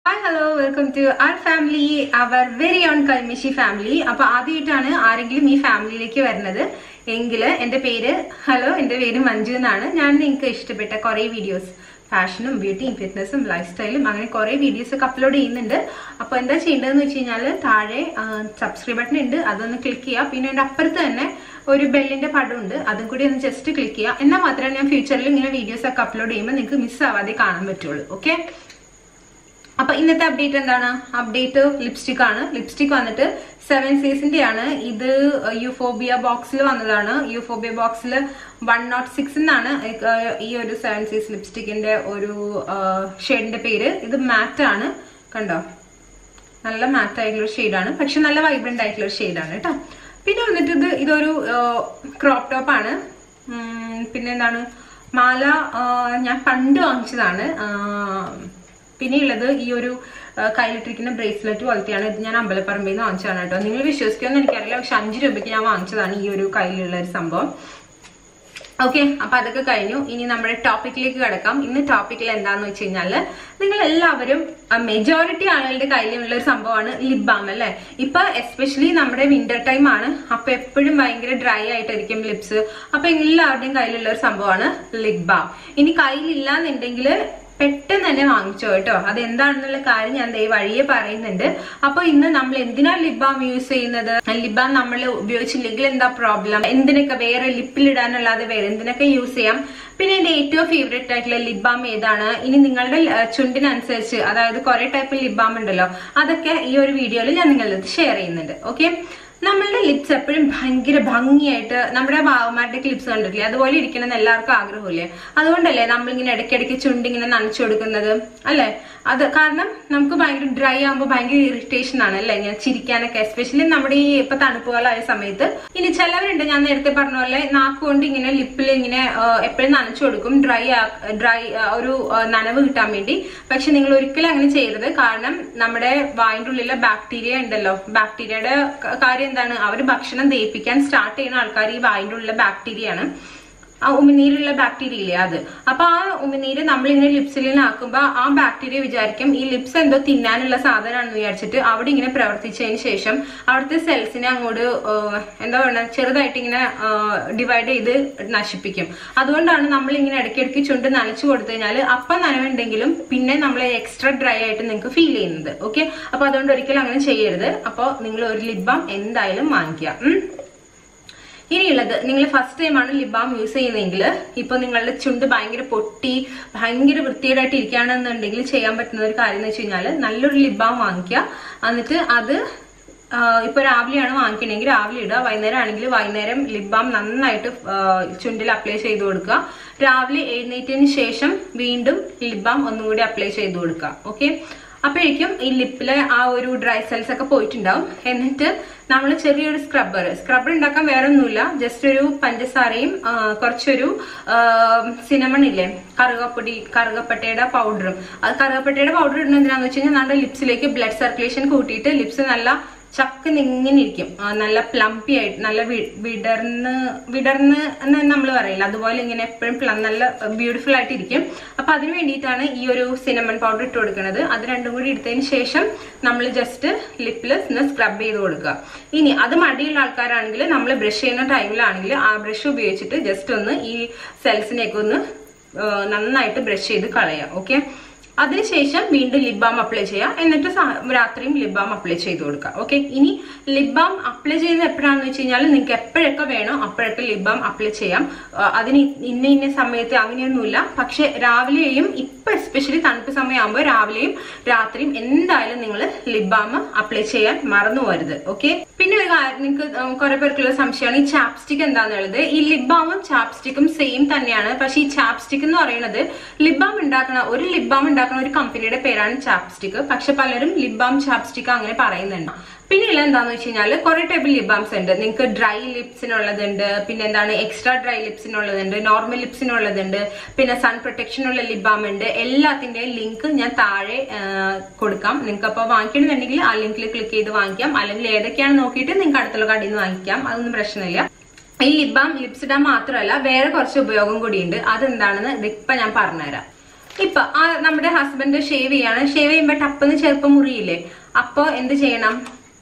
Hi hello welcome to our family our very own കൽമിഷി family അപ്പൊ ആദ്യമായിട്ടാണ് ആരെങ്കിലും ഈ ഫാമിലിയിലേക്ക് വരുന്നത് എങ്കിൽ എൻ്റെ പേര് ഹലോ എൻ്റെ പേര് മഞ്ജു എന്നാണ് ഞാൻ നിങ്ങൾക്ക് ഇഷ്ടപ്പെട്ട കുറേ വീഡിയോസ് ഫാഷനും ബ്യൂട്ടിയും ഫിറ്റ്നസ്സും ലൈഫ് സ്റ്റൈലും അങ്ങനെ കുറേ വീഡിയോസ് ഒക്കെ അപ്ലോഡ് ചെയ്യുന്നുണ്ട് അപ്പോൾ എന്താ ചെയ്യേണ്ടതെന്ന് വെച്ച് കഴിഞ്ഞാൽ താഴെ സബ്സ്ക്രൈബ് ബട്ടൺ ഉണ്ട് അതൊന്ന് ക്ലിക്ക് ചെയ്യുക പിന്നെ എൻ്റെ അപ്പുറത്ത് തന്നെ ഒരു ബെല്ലിന്റെ പടമുണ്ട് അതും കൂടി ഒന്ന് ജസ്റ്റ് ക്ലിക്ക് ചെയ്യുക എന്നാൽ മാത്രമേ ഞാൻ ഫ്യൂച്ചറിൽ ഇങ്ങനെ വീഡിയോസ് ഒക്കെ അപ്ലോഡ് ചെയ്യുമ്പോൾ നിങ്ങൾക്ക് മിസ് ആവാതെ കാണാൻ പറ്റുള്ളൂ ഓക്കെ അപ്പൊ ഇന്നത്തെ അപ്ഡേറ്റ് എന്താണ് അപ്ഡേറ്റ് ലിപ്സ്റ്റിക് ആണ് ലിപ്സ്റ്റിക് വന്നിട്ട് സെവൻ സീസിന്റെ ആണ് ഇത് യുഫോബിയ ബോക്സിൽ വന്നതാണ് യുഫോബിയ ബോക്സിൽ വൺ നോട്ട് സിക്സ് എന്നാണ് ഈ ഒരു സെവൻ സീസ് ലിപ്സ്റ്റിക്കിന്റെ ഒരു ഷെയ്ഡിന്റെ പേര് ഇത് മാറ്റ് ആണ് കണ്ടോ നല്ല മാറ്റ് ആയിട്ടുള്ള ഷെയ്ഡാണ് പക്ഷെ നല്ല വൈബ്രന്റ് ആയിട്ടുള്ള ഷെയ്ഡാണ് കേട്ടോ പിന്നെ വന്നിട്ട് ഇത് ഇതൊരു ക്രോപ്പ് ടോപ്പ് ആണ് പിന്നെ എന്താണ് മാല ഞാൻ പണ്ട് വാങ്ങിച്ചതാണ് പിന്നെ ഉള്ളത് ഈ ഒരു കയ്യിലിട്ടിരിക്കുന്ന ബ്രേസ്ലെറ്റ് പോലത്തെയാണ് ഇത് ഞാൻ അമ്പലപ്പറമ്പിൽ നിന്ന് വാങ്ങിച്ചതാണ് കേട്ടോ നിങ്ങൾ വിശ്വസിക്കുമെന്ന് എനിക്കറിയില്ല പക്ഷെ അഞ്ച് രൂപയ്ക്ക് ഞാൻ വാങ്ങിച്ചതാണ് ഈ ഒരു കയ്യിലുള്ള ഒരു സംഭവം ഓക്കെ അപ്പൊ അതൊക്കെ കഴിഞ്ഞു ഇനി നമ്മുടെ ടോപ്പിക്കിലേക്ക് കിടക്കാം ഇന്ന് ടോപ്പിക്കിൽ എന്താന്ന് വെച്ച് കഴിഞ്ഞാല് നിങ്ങൾ എല്ലാവരും മെജോറിറ്റി ആളുകളുടെ കയ്യിലുള്ള ഒരു സംഭവമാണ് ലിപ് ബാം അല്ലെ ഇപ്പൊ എസ്പെഷ്യലി നമ്മുടെ വിന്റർ ടൈം ആണ് അപ്പൊ എപ്പോഴും ഭയങ്കര ഡ്രൈ ആയിട്ടായിരിക്കും ലിപ്സ് അപ്പൊ എല്ലാവരുടെയും കയ്യിലുള്ള ഒരു സംഭവമാണ് ലിപ് ബാം ഇനി കയ്യിലില്ല എന്നുണ്ടെങ്കിൽ പെട്ടെന്ന് തന്നെ വാങ്ങിച്ചോ കേട്ടോ അത് എന്താണെന്നുള്ള കാര്യം ഞാൻ ദൈവം വഴിയെ പറയുന്നുണ്ട് അപ്പൊ ഇന്ന് നമ്മൾ എന്തിനാ ലിബാം യൂസ് ചെയ്യുന്നത് ലിബാം നമ്മൾ ഉപയോഗിച്ചില്ലെങ്കിൽ എന്താ പ്രോബ്ലം എന്തിനൊക്കെ വേറെ ലിപ്പിലിടാനല്ലാതെ വേറെ എന്തിനൊക്കെ യൂസ് ചെയ്യാം പിന്നെ എന്റെ ഏറ്റവും ഫേവറേറ്റ് ആയിട്ടുള്ള ലിബാം ഏതാണ് ഇനി നിങ്ങളുടെ ചുണ്ടിനനുസരിച്ച് അതായത് കുറെ ടൈപ്പ് ലിബാം ഉണ്ടല്ലോ അതൊക്കെ ഈ ഒരു വീഡിയോയിൽ ഞാൻ നിങ്ങളുടെ ഷെയർ ചെയ്യുന്നുണ്ട് ഓക്കെ നമ്മളുടെ ലിപ്സ് എപ്പോഴും ഭയങ്കര ഭംഗിയായിട്ട് നമ്മുടെ ബാവമാരുടെ ലിപ്സ് കണ്ടിട്ടില്ലേ അതുപോലെ ഇരിക്കണം എന്ന് എല്ലാവർക്കും ആഗ്രഹമില്ലേ അതുകൊണ്ടല്ലേ നമ്മളിങ്ങനെ ഇടയ്ക്കിടയ്ക്ക് ചുണ്ടിങ്ങനെ നനച്ചു കൊടുക്കുന്നത് അല്ലെ അത് കാരണം നമുക്ക് ഭയങ്കര ഡ്രൈ ആകുമ്പോൾ ഭയങ്കര ഇറിറ്റേഷൻ ആണ് അല്ലെ ഇങ്ങനെ ചിരിക്കാനൊക്കെ എസ്പെഷ്യലി നമ്മുടെ ഈ ഇപ്പൊ തണുപ്പ് കാലമായ സമയത്ത് ഇനി ചിലവരുണ്ട് ഞാൻ നേരത്തെ പറഞ്ഞ പോലെ നാക്കുകൊണ്ട് ഇങ്ങനെ ലിപ്പിൽ ഇങ്ങനെ എപ്പോഴും നനച്ചു കൊടുക്കും ഡ്രൈ ഡ്രൈ ഒരു നനവ് കിട്ടാൻ വേണ്ടി പക്ഷെ നിങ്ങൾ ഒരിക്കലും അങ്ങനെ ചെയ്യരുത് കാരണം നമ്മുടെ വായിന്റെ ഉള്ളിലെ ബാക്ടീരിയ ഉണ്ടല്ലോ ബാക്ടീരിയയുടെ കാര്യം എന്താണ് അവർ ഭക്ഷണം ദഹിപ്പിക്കാൻ സ്റ്റാർട്ട് ചെയ്യുന്ന ആൾക്കാർ ഈ വായിന്റെ ഉള്ളിലെ ബാക്ടീരിയ ആണ് ആ ഉമിനീരുള്ള ബാക്ടീരിയ ഇല്ലേ അത് അപ്പൊ ആ ഉമിനീര് നമ്മളിങ്ങനെ ലിപ്സിൽ ആക്കുമ്പോ ആ ബാക്ടീരിയ വിചാരിക്കും ഈ ലിപ്സ് എന്തോ തിന്നാനുള്ള സാധനമാണെന്ന് വിചാരിച്ചിട്ട് അവിടെ ഇങ്ങനെ പ്രവർത്തിച്ചതിന് ശേഷം അവിടുത്തെ സെൽസിനെ അങ്ങോട്ട് എന്താ പറയുക ചെറുതായിട്ട് ഇങ്ങനെ ഡിവൈഡ് ചെയ്ത് നശിപ്പിക്കും അതുകൊണ്ടാണ് നമ്മൾ ഇങ്ങനെ ഇടയ്ക്കിടയ്ക്ക് ചുണ്ട് നനച്ചു കൊടുത്തു കഴിഞ്ഞാൽ അപ്പം നനവുണ്ടെങ്കിലും പിന്നെ നമ്മൾ എക്സ്ട്രാ ഡ്രൈ ആയിട്ട് നിങ്ങൾക്ക് ഫീൽ ചെയ്യുന്നത് ഓക്കെ അപ്പൊ അതുകൊണ്ട് ഒരിക്കലും അങ്ങനെ ചെയ്യരുത് അപ്പോൾ നിങ്ങൾ ഒരു ലിബാം എന്തായാലും വാങ്ങിക്കുക ഇനിയുള്ളത് നിങ്ങൾ ഫസ്റ്റ് ടൈമാണ് ലിപ് ബാം യൂസ് ചെയ്യുന്നതെങ്കിൽ ഇപ്പൊ നിങ്ങളുടെ ചുണ്ട് ഭയങ്കര പൊട്ടി ഭയങ്കര വൃത്തികേടായിട്ട് ഇരിക്കുകയാണെന്നുണ്ടെങ്കിൽ ചെയ്യാൻ പറ്റുന്ന ഒരു കാര്യം എന്ന് വെച്ച് കഴിഞ്ഞാൽ നല്ലൊരു ലിപ് ബാം വാങ്ങിക്കുക എന്നിട്ട് അത് ഇപ്പൊ രാവിലെയാണ് വാങ്ങിക്കണമെങ്കിൽ രാവിലെ ഇടുക വൈകുന്നേരം ആണെങ്കിൽ വൈകുന്നേരം ലിപ് ബാം നന്നായിട്ട് ചുണ്ടിൽ അപ്ലൈ ചെയ്ത് കൊടുക്കുക രാവിലെ എഴുന്നേറ്റതിന് ശേഷം വീണ്ടും ലിപ് ബാം ഒന്നും കൂടി അപ്ലൈ ചെയ്ത് കൊടുക്കുക ഓക്കെ അപ്പോഴേക്കും ഈ ലിപ്പിലെ ആ ഒരു ഡ്രൈ സെൽസ് ഒക്കെ പോയിട്ടുണ്ടാവും എന്നിട്ട് നമ്മൾ ചെറിയൊരു സ്ക്രബ്ബർ സ്ക്രബ്ബർ ഉണ്ടാക്കാൻ വേറെ ഒന്നുമില്ല ജസ്റ്റ് ഒരു പഞ്ചസാരയും കുറച്ചൊരു സിനമൺ ഇല്ലേ കറുകപ്പൊടി കറുകപ്പട്ടയുടെ പൗഡറും അത് കറുകപ്പട്ടയുടെ പൗഡർ ഇടുന്നത് എന്തിനാന്ന് വെച്ച് കഴിഞ്ഞാൽ നമ്മുടെ ലിപ്സിലേക്ക് ബ്ലഡ് സർക്കുലേഷൻ കൂട്ടിയിട്ട് ലിപ്സ് നല്ല ചക്ക് നിങ്ങനെ ഇരിക്കും നല്ല പ്ലംപി ആയിട്ട് നല്ല വിടർന്ന് വിടർന്ന് എന്ന് നമ്മൾ പറയില്ല അതുപോലെ ഇങ്ങനെ എപ്പോഴും പ്ലം നല്ല ബ്യൂട്ടിഫുൾ ആയിട്ട് ഇരിക്കും അപ്പൊ അതിന് വേണ്ടിയിട്ടാണ് ഈ ഒരു സിനമൺ പൗഡർ ഇട്ട് കൊടുക്കുന്നത് അത് രണ്ടും കൂടി എടുത്തതിന് ശേഷം നമ്മൾ ജസ്റ്റ് ലിപ്പിൽ ഒന്ന് സ്ക്രബ് ചെയ്ത് കൊടുക്കുക ഇനി അത് മടിയുള്ള ആൾക്കാരാണെങ്കിൽ നമ്മൾ ബ്രഷ് ചെയ്യുന്ന ടൈമിലാണെങ്കിൽ ആ ബ്രഷ് ഉപയോഗിച്ചിട്ട് ജസ്റ്റ് ഒന്ന് ഈ സെൽസിനെയൊക്കെ ഒന്ന് നന്നായിട്ട് ബ്രഷ് ചെയ്ത് കളയാം ഓക്കെ അതിനുശേഷം വീണ്ടും ലിപ് ബാം അപ്ലൈ ചെയ്യാം എന്നിട്ട് രാത്രിയും ലിപ് ബാം അപ്ലൈ ചെയ്ത് കൊടുക്കുക ഓക്കെ ഇനി ലിപ് ബാം അപ്ലൈ ചെയ്യുന്നത് എപ്പോഴാണെന്ന് വെച്ച് കഴിഞ്ഞാൽ നിങ്ങൾക്ക് എപ്പോഴൊക്കെ വേണോ അപ്പോഴൊക്കെ ലിപ് ബാം അപ്ലൈ ചെയ്യാം അതിന് ഇന്ന ഇന്ന സമയത്ത് അങ്ങനെയൊന്നുമില്ല പക്ഷെ രാവിലെയും ഇപ്പൊ എസ്പെഷ്യലി തണുപ്പ് സമയമാകുമ്പോൾ രാവിലെയും രാത്രിയും എന്തായാലും നിങ്ങൾ ലിപ് ബാം അപ്ലൈ ചെയ്യാൻ മറന്നു പോരുത് ഓക്കെ പിന്നെ ഒരു കാര്യം നിങ്ങൾക്ക് കുറെ പേർക്കുള്ള സംശയമാണ് ഈ ചാപ്സ്റ്റിക് എന്താണെന്നുള്ളത് ഈ ലിപ് ബാമും ചാപ്സ്റ്റിക്കും സെയിം തന്നെയാണ് പക്ഷെ ഈ ചാപ്സ്റ്റിക് എന്ന് പറയുന്നത് ലിപ് ബാം ഉണ്ടാക്കുന്ന ഒരു ലിപ് ബാം ഉണ്ടാക്കുന്ന ഒരു കമ്പനിയുടെ പേരാണ് ചാപ്സ്റ്റിക് പക്ഷെ പലരും ലിപ് ബാം ചാപ്സ്റ്റിക് അങ്ങനെ പറയുന്നുണ്ട് പിന്നെ ഉള്ള എന്താന്ന് വെച്ച് കഴിഞ്ഞാൽ കുറെ ടൈപ്പ് ലിപ് ബാംസ് ഉണ്ട് നിങ്ങൾക്ക് ഡ്രൈ ലിപ്സിനുള്ളതുണ്ട് പിന്നെ എന്താണ് എക്സ്ട്രാ ഡ്രൈ ലിപ്സിനുള്ളതുണ്ട് നോർമൽ ലിപ്സിനുള്ളതുണ്ട് പിന്നെ സൺ പ്രൊട്ടക്ഷനുള്ള ലിപ് ബാം ഉണ്ട് എല്ലാത്തിന്റെയും ലിങ്ക് ഞാൻ താഴെ കൊടുക്കാം നിങ്ങൾക്ക് അപ്പോൾ വാങ്ങിക്കണമെന്നുണ്ടെങ്കിൽ ആ ലിങ്കിൽ ക്ലിക്ക് ചെയ്ത് വാങ്ങിക്കാം അല്ലെങ്കിൽ ഏതൊക്കെയാണ് നോക്കിയിട്ട് നിങ്ങൾക്ക് അടുത്തുള്ള കടയിൽ നിന്ന് വാങ്ങിക്കാം അതൊന്നും പ്രശ്നമില്ല ഈ ലിപ് ബാം ലിപ്സ് ഇടാൻ മാത്രമല്ല വേറെ കുറച്ച് ഉപയോഗം കൂടിയുണ്ട് അതെന്താണെന്ന് ഇപ്പൊ ഞാൻ പറഞ്ഞുതരാം ഇപ്പൊ ആ നമ്മുടെ ഹസ്ബൻഡ് ഷേവ് ചെയ്യാണ് ഷേവ് ചെയ്യുമ്പോ ടപ്പെന്ന് ചെറുപ്പം മുറിയില്ലേ അപ്പൊ എന്ത് ചെയ്യണം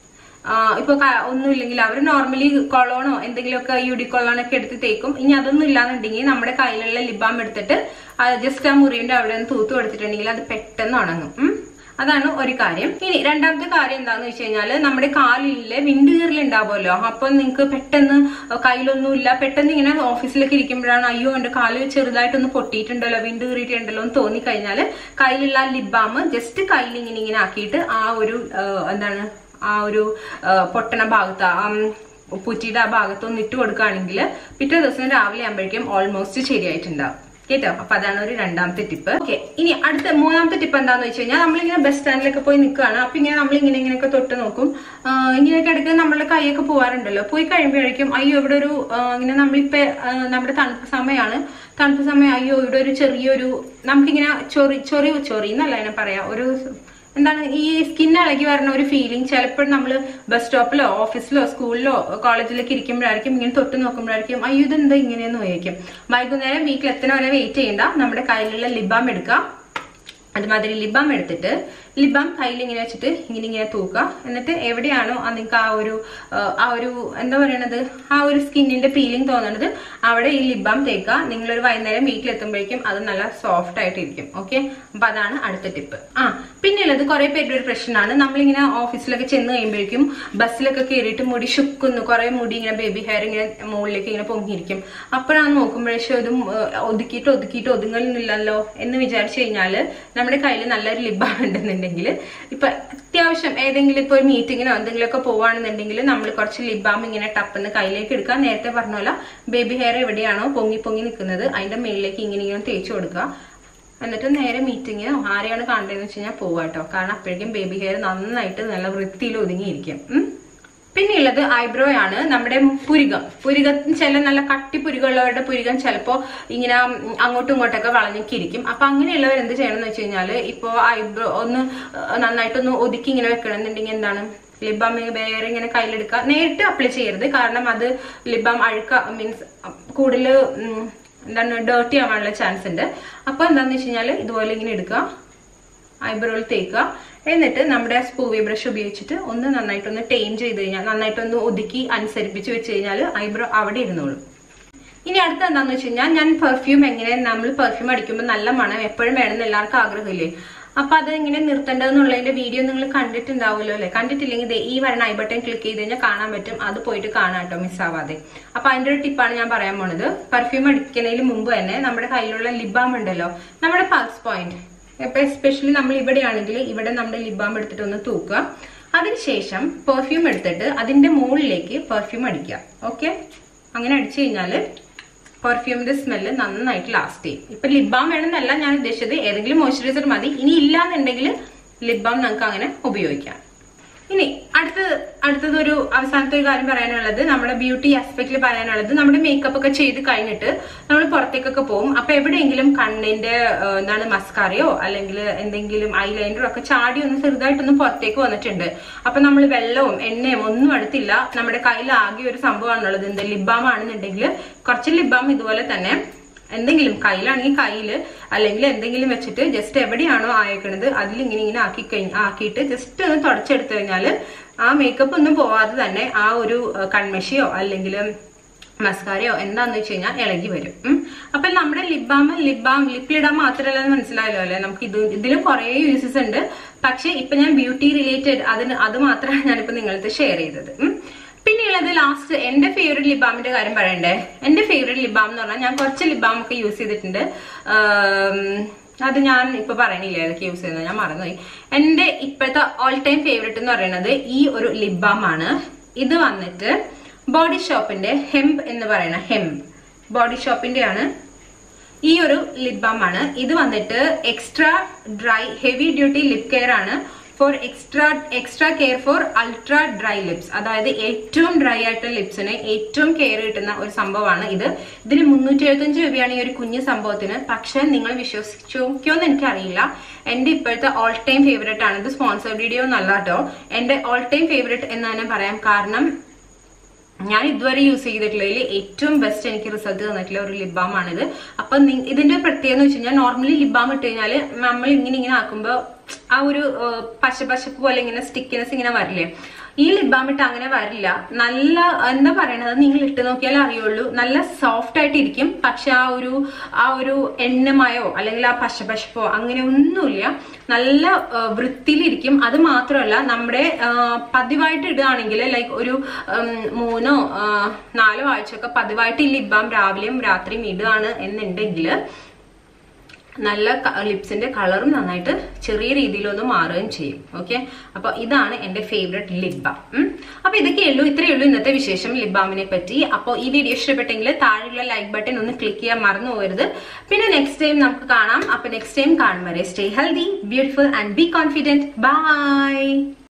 ആ, ഇപ്പൊ ക- ഒന്നുമില്ലെങ്കിൽ അവർ നോർമലി കൊളോണോ എന്തെങ്കിലുമൊക്കെ യുഡി കൊളോണൊക്കെ എടുത്ത് തേക്കും ഇനി അതൊന്നും ഇല്ലാന്നുണ്ടെങ്കിൽ നമ്മുടെ കയ്യിലുള്ള ലിബാം എടുത്തിട്ട് ജസ്റ്റ് ആ മുറിയുടെ അവിടെ നിന്ന് തൂത്ത് കൊടുത്തിട്ടുണ്ടെങ്കിൽ അത് പെട്ടെന്ന് ഉണങ്ങും ഉം. അതാണ് ഒരു കാര്യം ഇനി രണ്ടാമത്തെ കാര്യം എന്താന്ന് വെച്ച് കഴിഞ്ഞാല് നമ്മുടെ കാലിലെ വിണ്ട് കീറൽ ഉണ്ടാവുമല്ലോ അപ്പൊ നിങ്ങൾക്ക് പെട്ടെന്ന് കയ്യിലൊന്നുമില്ല പെട്ടെന്ന് ഇങ്ങനെ ഓഫീസിലൊക്കെ ഇരിക്കുമ്പോഴാണ് അയ്യോ എന്റെ കാല് ചെറുതായിട്ടൊന്ന് പൊട്ടിയിട്ടുണ്ടല്ലോ വിണ്ട് കീറിയിട്ടുണ്ടല്ലോ എന്ന് തോന്നിക്കഴിഞ്ഞാല് കയ്യിലുള്ള ലിബാം ജസ്റ്റ് കയ്യിൽ ഇങ്ങനെ ഇങ്ങനെ ആക്കിയിട്ട് ആ ഒരു ആ, എന്താണ് ആ ഒരു ആ, പൊട്ടണ ഭാഗത്ത് ആ ഉം, പുറ്റിയുടെ ആ ഭാഗത്തൊന്ന് ഇട്ട് കൊടുക്കുകയാണെങ്കിൽ പിറ്റേ ദിവസം രാവിലെ ആകുമ്പോഴേക്കും ഓൾമോസ്റ്റ് ശരിയായിട്ടുണ്ടാവും കേട്ടോ അപ്പൊ അതാണ് ഒരു രണ്ടാമത്തെ ടിപ്പ് ഓക്കെ ഇനി അടുത്ത മൂന്നാമത്തെ ടിപ്പ് എന്താന്ന് വെച്ച് കഴിഞ്ഞാൽ നമ്മളിങ്ങനെ ബസ് സ്റ്റാൻഡിലൊക്കെ പോയി നിൽക്കുകയാണ് അപ്പൊ ഇങ്ങനെ നമ്മൾ ഇങ്ങനെ ഇങ്ങനെയൊക്കെ തൊട്ട് നോക്കും ആ, ഇങ്ങനെയൊക്കെ ഇടയ്ക്ക് നമ്മളുടെ കൈയൊക്കെ പോവാറുണ്ടല്ലോ പോയി കഴിയുമ്പോഴേക്കും അയ്യോ ഇവിടെ ഒരു ആ, ഇങ്ങനെ നമ്മളിപ്പോ ആ, നമ്മുടെ തണുപ്പ് സമയമാണ് തണുപ്പ് സമയം അയ്യോ ഇവിടെ ഒരു ചെറിയൊരു നമുക്കിങ്ങനെ ചൊറി ചൊറി ചൊറി എന്നല്ല അതിനെ പറയാ ഒരു എന്താണ് ഈ സ്കിൻ ഇളകി വരുന്ന ഒരു ഫീലിംഗ് ചിലപ്പോൾ നമ്മൾ ബസ് സ്റ്റോപ്പിലോ ഓഫീസിലോ സ്കൂളിലോ കോളേജിലൊക്കെ ഇരിക്കുമ്പോഴായിരിക്കും ഇങ്ങനെ തൊട്ട് നോക്കുമ്പോഴായിരിക്കും അയ്യോ ഇതെന്താ ഇങ്ങനെയെന്ന് ചോദിക്കും വൈകുന്നേരം വീട്ടിൽ എത്തണ വരെ വെയിറ്റ് ചെയ്യണ്ട നമ്മുടെ കയ്യിലുള്ള ലിബാം എടുക്കുക അതുമാതിരി ലിബാം എടുത്തിട്ട് ലിബാം കയ്യിൽ ഇങ്ങനെ വെച്ചിട്ട് ഇങ്ങനെ ഇങ്ങനെ തൂക്കുക എന്നിട്ട് എവിടെയാണോ ആ നിങ്ങൾക്ക് ആ ഒരു ആ, ആ ഒരു എന്താ പറയണത് ആ ഒരു സ്കിന്നിന്റെ ഫീലിംഗ് തോന്നണത് അവിടെ ഈ ലിബാം തേക്കുക നിങ്ങളൊരു വൈകുന്നേരം വീട്ടിലെത്തുമ്പോഴേക്കും അത് നല്ല സോഫ്റ്റ് ആയിട്ടിരിക്കും ഓക്കെ അപ്പൊ അതാണ് അടുത്ത ടിപ്പ് ആ പിന്നെയുള്ളത് കുറെ പേരുടെ ഒരു പ്രശ്നമാണ് നമ്മളിങ്ങനെ ഓഫീസിലൊക്കെ ചെന്ന് കഴിയുമ്പോഴേക്കും ബസ്സിലൊക്കെ കയറിയിട്ട് മുടി ശുക്കുന്നു കുറെ മുടി ഇങ്ങനെ ബേബി ഹെയർ ഇങ്ങനെ മുകളിലേക്ക് ഇങ്ങനെ പൊങ്ങിയിരിക്കും അപ്പോഴാണ് നോക്കുമ്പോഴേക്കും ഇതും ഏഹ്, ഒതുക്കിയിട്ട് ഒതുക്കിയിട്ട് ഒതുങ്ങലില്ലല്ലോ എന്ന് വിചാരിച്ചു കഴിഞ്ഞാല് നമ്മുടെ കയ്യിൽ നല്ലൊരു ലിബാം ഉണ്ടെന്നുണ്ടെങ്കിൽ ഇപ്പൊ അത്യാവശ്യം ഏതെങ്കിലും ഇപ്പൊ ഒരു മീറ്റിങ്ങിനോ എന്തെങ്കിലുമൊക്കെ പോവാണെന്നുണ്ടെങ്കിൽ നമ്മൾ കുറച്ച് ലിബാം ഇങ്ങനെ ടപ്പെന്ന് കയ്യിലേക്ക് എടുക്കുക നേരത്തെ പറഞ്ഞ പോലെ ബേബി ഹെയർ എവിടെയാണോ പൊങ്ങി പൊങ്ങി നിൽക്കുന്നത് അതിന്റെ മേളിലേക്ക് ഇങ്ങനെ ഇങ്ങനെ തേച്ച് കൊടുക്കുക എന്നിട്ട് നേരെ മീറ്റിങ്ങിനോ ആരെയാണ് കാണേണ്ടതെന്ന് വെച്ച് കഴിഞ്ഞാൽ പോവാട്ടോ കാരണം അപ്പോഴേക്കും ബേബി ഹെയർ നന്നായിട്ട് നല്ല വൃത്തിയിൽ ഒതുങ്ങിയിരിക്കും ഉം. പിന്നെയുള്ളത് ഐബ്രോ ആണ് നമ്മുടെ പുരികം പുരികം ചില നല്ല കട്ടി പുരികമുള്ളവരുടെ പുരികം ചിലപ്പോ ഇങ്ങനെ ഉം, അങ്ങോട്ടും ഇങ്ങോട്ടൊക്കെ വളഞ്ഞൊക്കെ ഇരിക്കും അപ്പൊ അങ്ങനെയുള്ളവർ എന്ത് ചെയ്യണം എന്ന് വെച്ച് കഴിഞ്ഞാല് ഇപ്പൊ ഐബ്രോ ഒന്ന് ഏഹ്, നന്നായിട്ടൊന്ന് ഒതുക്കി ഇങ്ങനെ വെക്കണം എന്നുണ്ടെങ്കിൽ എന്താണ് ലിബാം വേറെ ഇങ്ങനെ കയ്യിലെടുക്കുക നേരിട്ട് അപ്ലൈ ചെയ്യരുത് കാരണം അത് ലിബാം അഴുക്ക മീൻസ് കൂടുതൽ എന്താണ് ഡേർട്ടി ആവാനുള്ള ചാൻസ് ഉണ്ട് അപ്പൊ എന്താന്ന് വെച്ച് കഴിഞ്ഞാൽ ഇതുപോലെ ഇങ്ങനെ എടുക്കുക ഐബ്രോയിൽ തേക്കുക എന്നിട്ട് നമ്മുടെ സ്പൂവി ബ്രഷ് ഉപയോഗിച്ചിട്ട് ഒന്ന് നന്നായിട്ടൊന്ന് ടൈം ചെയ്ത് കഴിഞ്ഞാൽ നന്നായിട്ടൊന്ന് ഒതുക്കി അനുസരിപ്പിച്ച് വെച്ച് കഴിഞ്ഞാൽ ഐബ്രോ അവിടെ ഇരുന്നോളും ഇനി അടുത്ത എന്താന്ന് വെച്ച് കഴിഞ്ഞാൽ ഞാൻ പെർഫ്യൂം എങ്ങനെ നമ്മൾ പെർഫ്യൂം അടിക്കുമ്പോൾ നല്ല മണം എപ്പോഴും വേണമെന്ന് എല്ലാവർക്കും ആഗ്രഹമില്ലേ അപ്പൊ അത് എങ്ങനെ നിർത്തേണ്ടതെന്നുള്ളതിന്റെ വീഡിയോ നിങ്ങൾ കണ്ടിട്ടുണ്ടാവുമല്ലോ അല്ലെ കണ്ടിട്ടില്ലെങ്കിൽ ദേ ഈ വരണ ഐ ബട്ടൺ ക്ലിക്ക് ചെയ്ത് കഴിഞ്ഞാൽ കാണാൻ പറ്റും അത് പോയിട്ട് കാണാം കേട്ടോ മിസ്സാവാതെ അപ്പൊ അതിന്റെ ഒരു ടിപ്പാണ് ഞാൻ പറയാൻ പോണത് പെർഫ്യൂം അടിക്കുന്നതിന് മുമ്പ് തന്നെ നമ്മുടെ കയ്യിലുള്ള ലിബാം ഉണ്ടല്ലോ നമ്മുടെ പൾസ് പോയിന്റ് ഇപ്പൊ എസ്പെഷ്യലി നമ്മൾ ഇവിടെയാണെങ്കിൽ ഇവിടെ നമ്മുടെ ലിബാം എടുത്തിട്ട് ഒന്ന് തൂക്കുക അതിനുശേഷം പെർഫ്യൂം എടുത്തിട്ട് അതിന്റെ മുകളിലേക്ക് പെർഫ്യൂം അടിക്കുക ഓക്കെ അങ്ങനെ അടിച്ചു കഴിഞ്ഞാല് പെർഫ്യൂമിന്റെ സ്മെല്ല് നന്നായിട്ട് ലാസ്റ്റ് ചെയ്യും ഇപ്പൊ ലിബാം വേണമെന്നല്ല ഞാൻ ഉദ്ദേശിച്ചത് ഏതെങ്കിലും മോയ്സ്ചറൈസർ മതി ഇനി ഇല്ലാന്നുണ്ടെങ്കിൽ ലിബാം നമുക്ക് അങ്ങനെ ഉപയോഗിക്കാം ഇനി അടുത്ത അടുത്തത് ഒരു അവസാനത്തെ ഒരു കാര്യം പറയാനുള്ളത് നമ്മുടെ ബ്യൂട്ടി ആസ്പെക്റ്റിൽ പറയാനുള്ളത് നമ്മുടെ മേക്കപ്പ് ഒക്കെ ചെയ്ത് കഴിഞ്ഞിട്ട് നമ്മൾ പുറത്തേക്കൊക്കെ പോകും അപ്പൊ എവിടെയെങ്കിലും കണ്ണിന്റെ ആ, എന്താണ് മസ്കാരയോ അല്ലെങ്കിൽ എന്തെങ്കിലും ഐലൈനറോ ഒക്കെ ചാടി ഒന്ന് ചെറുതായിട്ടൊന്ന് പുറത്തേക്ക് വന്നിട്ടുണ്ട് അപ്പൊ നമ്മൾ വെള്ളവും എണ്ണയും ഒന്നും അടുത്തില്ല നമ്മുടെ കയ്യിൽ ആകെ ഒരു സംഭവമാണുള്ളത് എന്ത് ലിബാം ആണെന്നുണ്ടെങ്കിൽ കുറച്ച് ലിബാം ഇതുപോലെ തന്നെ എന്തെങ്കിലും കയ്യിലാണെങ്കിൽ കയ്യിൽ അല്ലെങ്കിൽ എന്തെങ്കിലും വെച്ചിട്ട് ജസ്റ്റ് എവിടെയാണോ ആയേക്കണത് അതിൽ ഇങ്ങനെ ഇങ്ങനെ ആക്കി കഴിഞ്ഞ ആക്കിയിട്ട് ജസ്റ്റ് ഒന്ന് തുടച്ചെടുത്തു കഴിഞ്ഞാൽ ആ മേക്കപ്പ് ഒന്നും പോവാതെ തന്നെ ആ ഒരു അഹ്, കൺമഷിയോ അല്ലെങ്കിൽ മസ്കാരയോ എന്താന്ന് വെച്ച് കഴിഞ്ഞാൽ ഇളകി വരും ഉം. അപ്പൊ നമ്മുടെ ലിബാം ലിബാം ലിപ്പിലിടാൻ മാത്രമല്ല എന്ന് മനസ്സിലായല്ലോ അല്ലെ നമുക്ക് ഇത് ഇതിലും കുറേ യൂസസ് ഉണ്ട് പക്ഷെ ഇപ്പൊ ഞാൻ ബ്യൂട്ടി റിലേറ്റഡ് അതിന് അത് മാത്രമാണ് ഞാനിപ്പോ നിങ്ങളടുത്ത് ഷെയർ ചെയ്തത് ഉം. പിന്നെയുള്ളത് ലാസ്റ്റ് എന്റെ ഫേവറേറ്റ് ലിബാമിന്റെ കാര്യം പറയണ്ടേ എന്റെ ഫേവറേറ്റ് ലിബാം എന്ന് പറഞ്ഞാൽ ഞാൻ കുറച്ച് ലിബാം ഒക്കെ യൂസ് ചെയ്തിട്ടുണ്ട് ആം, അത് ഞാൻ ഇപ്പൊ പറയണില്ല ഏതൊക്കെ യൂസ് ചെയ്യുന്നത് ഞാൻ മറന്നുപോയി എന്റെ ഇപ്പോഴത്തെ ഓൾ ടൈം ഫേവറേറ്റ് എന്ന് പറയുന്നത് ഈ ഒരു ലിബാം ആണ് ഇത് വന്നിട്ട് ബോഡി ഷോപ്പിന്റെ ഹെംപ് എന്ന് പറയുന്ന ഹെംപ് ബോഡി ഷോപ്പിന്റെ ആണ് ഈ ഒരു ലിപ് ബാം ആണ് ഇത് വന്നിട്ട് extra dry heavy duty lip care ആണ് for extra extra care for ultra dry lips അതായത് ഏറ്റവും ഡ്രൈ ആയിട്ടുള്ള ലിപ്സിന് ഏറ്റവും കെയർ കിട്ടുന്ന ഒരു സംഭവമാണ് ഇത് ഇതിന് മുന്നൂറ്റി എഴുപത്തഞ്ച് രൂപയാണ് ഈ ഒരു കുഞ്ഞു സംഭവത്തിന് പക്ഷെ നിങ്ങൾ വിശ്വസിച്ചോന്ന് എനിക്കറിയില്ല എന്റെ ഇപ്പോഴത്തെ ഓൾ ടൈം ഫേവറേറ്റ് ആണ് ഇത് സ്പോൺസർ വീഡിയോ എന്നല്ല കേട്ടോ എന്റെ ഓൾ ടൈം ഫേവറേറ്റ് എന്ന് തന്നെ പറയാം കാരണം ഞാൻ ഇതുവരെ യൂസ് ചെയ്തിട്ടുള്ളതിൽ ഏറ്റവും ബെസ്റ്റ് എനിക്ക് റിസൾട്ട് തന്നിട്ടുള്ള ഒരു ലിപ് ബാം ആണിത് അപ്പൊ നി- ഇതിന്റെ പ്രത്യേകത എന്ന് വെച്ച് കഴിഞ്ഞാൽ നോർമലി ലിപ് ബാം ഇട്ട് കഴിഞ്ഞാൽ നമ്മൾ ഇങ്ങനെ ഇങ്ങനെ ആക്കുമ്പോൾ ആ ഒരു ആ, പശ പശപ്പ് പോലെ ഇങ്ങനെ സ്റ്റിക്കിനെസ് ഇങ്ങനെ വരില്ലേ ഈ ലിപ് ബാം ഇട്ട് അങ്ങനെ വരില്ല നല്ല എന്താ പറയണത് നിങ്ങൾ ഇട്ട് നോക്കിയാലേ അറിയുള്ളൂ നല്ല സോഫ്റ്റ് ആയിട്ട് ഇരിക്കും പക്ഷെ ആ ഒരു ആ ഒരു എണ്ണമയോ അല്ലെങ്കിൽ ആ പശപശപ്പോ അങ്ങനെ ഒന്നുമില്ല നല്ല ആ, വൃത്തിയിലിരിക്കും അത് മാത്രമല്ല നമ്മുടെ ആ, പതിവായിട്ട് ഇടുകയാണെങ്കിൽ ലൈക്ക് ഒരു ഉം, മൂന്നോ ആ, നാലോ ആഴ്ചയൊക്കെ പതിവായിട്ട് ഈ ലിപ് ബാം രാവിലെയും രാത്രിയും ഇടുകയാണ് എന്നുണ്ടെങ്കിൽ നല്ല ലിപ്സിന്റെ കളറും നന്നായിട്ട് ചെറിയ രീതിയിലൊന്ന് മാറുകയും ചെയ്യും ഓക്കെ അപ്പൊ ഇതാണ് എന്റെ ഫേവറേറ്റ് ലിപ് ബാം അപ്പൊ ഇതൊക്കെ ഉള്ളൂ ഇത്രയേ ഉള്ളൂ ഇന്നത്തെ വിശേഷം ലിപ് ബാമിനെ പറ്റി അപ്പോൾ ഈ വീഡിയോ ഇഷ്ടപ്പെട്ടെങ്കിൽ താഴെയുള്ള ലൈക്ക് ബട്ടൺ ഒന്ന് ക്ലിക്ക് ചെയ്യാൻ മറന്നു പോകരുത് പിന്നെ നെക്സ്റ്റ് ടൈം നമുക്ക് കാണാം അപ്പൊ നെക്സ്റ്റ് ടൈം കാണും വരെ stay healthy beautiful and be confident by